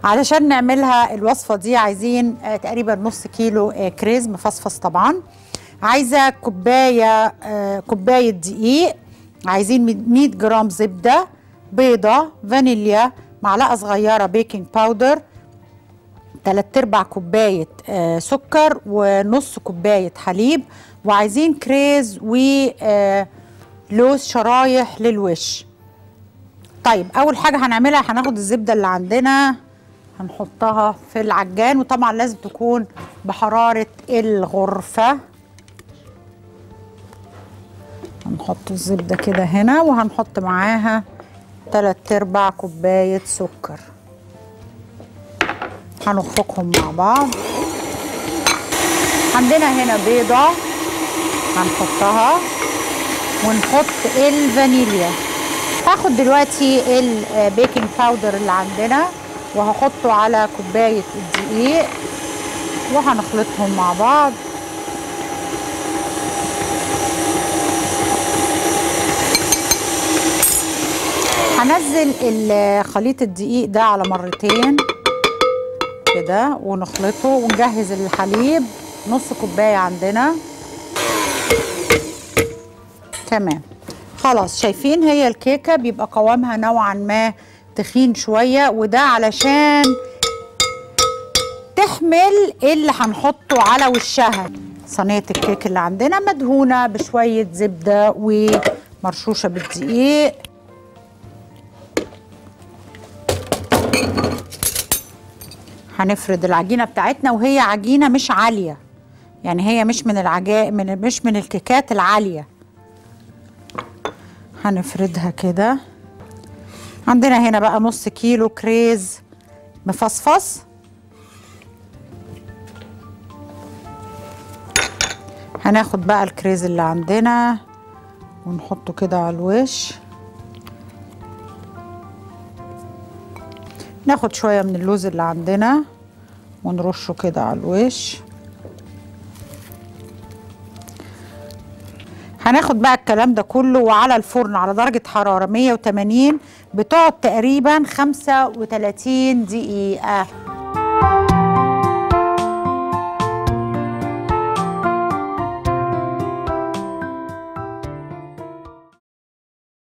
علشان نعملها الوصفة دي عايزين آه، تقريبا نص كيلو آه، كريز مفصفص طبعا عايزة كوباية آه، كوباية دقيق عايزين 100 جرام زبدة بيضة فانيليا معلقة صغيرة بيكنج باودر تلات ارباع كوباية آه، سكر ونص كوباية حليب وعايزين كريز ولوز شرايح للوش طيب اول حاجة هنعملها هناخد الزبدة اللي عندنا هنحطها في العجان وطبعا لازم تكون بحرارة الغرفة هنحط الزبدة كده هنا وهنحط معاها تلات ارباع كوباية سكر هنخفقهم مع بعض عندنا هنا بيضة هنحطها ونحط الفانيليا هاخد دلوقتي البيكنج باودر اللي عندنا وهحطه على كوباية الدقيق وهنخلطهم مع بعض هنزل ال- خليط الدقيق ده على مرتين كده ونخلطه ونجهز الحليب نص كوباية عندنا تمام خلاص شايفين هي الكيكة بيبقى قوامها نوعا ما تخين شوية وده علشان تحمل اللي هنحطه على وشها صينية الكيك اللي عندنا مدهونة بشوية زبدة ومرشوشة بالدقيق هنفرد العجينة بتاعتنا وهي عجينة مش عالية يعني هي مش من العجاء من مش من الكيكات العالية هنفردها كده عندنا هنا بقى نص كيلو كريز مفصفص هناخد بقى الكريز اللي عندنا ونحطه كده على الوش ناخد شوية من اللوز اللي عندنا ونرشه كده على الوش هناخد بقى الكلام ده كله وعلى الفرن على درجة حرارة 180 بتقعد تقريبا 35 دقيقة